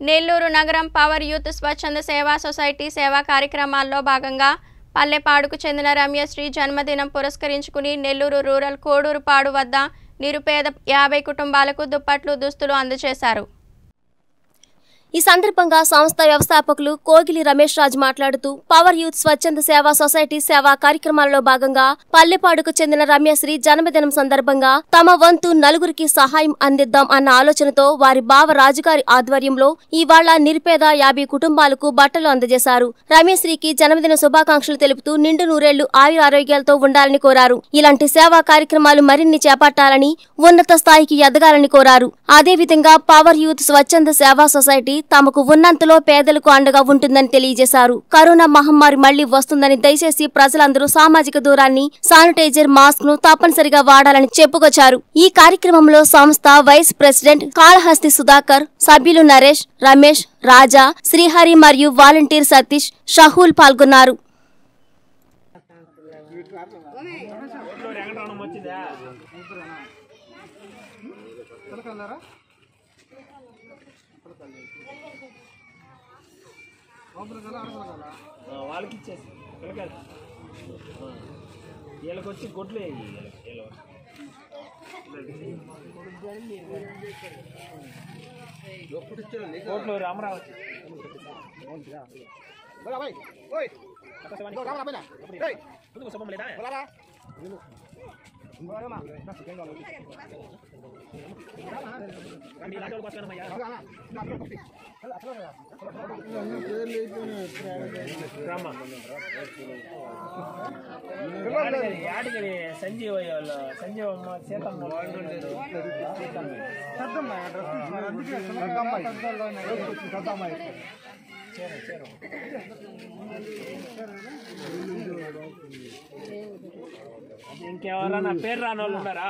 నెల్లూరు నగరం power youth స్వచ్ఛంద సేవా సొసైటీ సేవా కార్యక్రమాల్లో భాగంగా పల్లెపాడుకు చెందిన రమ్యశ్రీ జన్మదినం పురస్కరించుకుని నెల్లూరు రూరల్ కోడూరుపాడు వద్ద నిరుపేద యాభై కుటుంబాలకు దుప్పట్లు దుస్తులు అందజేశారు ఈ సందర్భంగా సంస్థ వ్యవస్థాపకులు కోగిలి రమేష్ రాజు మాట్లాడుతూ పవర్ యూత్ స్వచ్ఛంద సేవా సొసైటీ సేవా కార్యక్రమాల్లో భాగంగా పల్లెపాడుకు చెందిన రమ్యశ్రీ జన్మదినం సందర్భంగా తమ వంతు నలుగురికి సహాయం అందిద్దాం అన్న ఆలోచనతో వారి బావ రాజుగారి ఆధ్వర్యంలో ఇవాళ నిరుపేద యాభై కుటుంబాలకు బట్టలు అందజేశారు రమ్యశ్రీకి జన్మదిన శుభాకాంక్షలు తెలుపుతూ నిండు నూరేళ్లు ఆయుర ఆరోగ్యాలతో ఉండాలని కోరారు ఇలాంటి సేవా కార్యక్రమాలు మరిన్ని చేపట్టాలని ఉన్నత స్థాయికి ఎదగాలని కోరారు అదేవిధంగా పవర్ యూత్ స్వచ్ఛంద సేవా సొసైటీ తమకు ఉన్నంతలో పేదలకు అండగా ఉంటుందని తెలియజేశారు కరోనా మహమ్మారి మళ్లీ వస్తుందని దయచేసి ప్రజలందరూ సామాజిక దూరాన్ని శానిటైజర్ మాస్క్ ను తప్పనిసరిగా వాడాలని చెప్పుకొచ్చారు ఈ కార్యక్రమంలో సంస్థ వైస్ ప్రెసిడెంట్ కాళహస్తి సుధాకర్ సభ్యులు నరేష్ రమేష్ రాజా శ్రీహరి మరియు వాలంటీర్ సతీష్ షహూల్ పాల్గొన్నారు వాళ్ళకి ఇచ్చేసి పిల్లకాయలు వీళ్ళకి వచ్చి గొడ్లు వేయి వీళ్ళ కోట్లు అమరావతి లేదా యాడికి సంజీవ వాళ్ళు సంజీవమ్మ సీతమ్మ ఇంకెవరన్నా పేరు రాని వాళ్ళు ఉన్నారా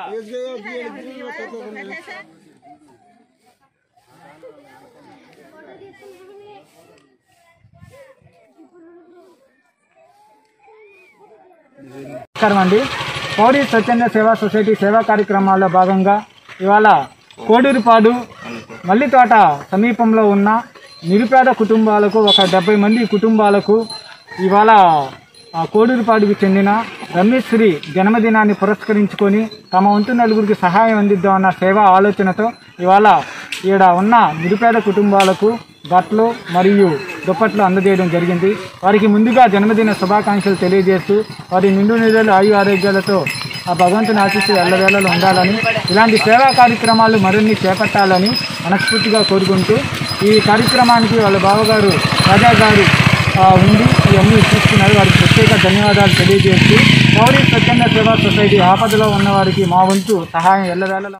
నమస్కారం అండి పౌడి స్వచ్ఛంద సేవా సొసైటీ సేవా కార్యక్రమాల్లో భాగంగా ఇవాళ కోడూరుపాడు మల్లితోట సమీపంలో ఉన్న నిరుపేద కుటుంబాలకు ఒక డెబ్బై మంది కుటుంబాలకు ఇవాళ ఆ కోడూరుపాడుకు చెందిన రమేశ్వరి జన్మదినాన్ని పురస్కరించుకొని తమ వంతు నలుగురికి సహాయం అందిద్దామన్న సేవా ఆలోచనతో ఇవాళ ఈడ ఉన్న నిరుపేద కుటుంబాలకు బట్టలు మరియు దుప్పట్లు అందజేయడం జరిగింది వారికి ముందుగా జన్మదిన శుభాకాంక్షలు తెలియజేస్తూ వారి నిండు నిధులు ఆయు ఆరోగ్యాలతో ఆ భగవంతుని ఆశిస్తూ ఎల్లవేళలో ఉండాలని ఇలాంటి సేవా కార్యక్రమాలు మరిన్ని చేపట్టాలని మనస్ఫూర్తిగా కోరుకుంటూ ఈ కార్యక్రమానికి వాళ్ళ బావగారు రాజా గారు ఆ, ఉండి ఇవన్నీ చూస్తున్నారు వారికి ప్రత్యేక ధన్యవాదాలు తెలియజేస్తూ పౌరీ స్వచ్ఛంద సేవా సొసైటీ ఆపదలో ఉన్న వారికి మా వంతు సహాయం ఎల్లవేళలో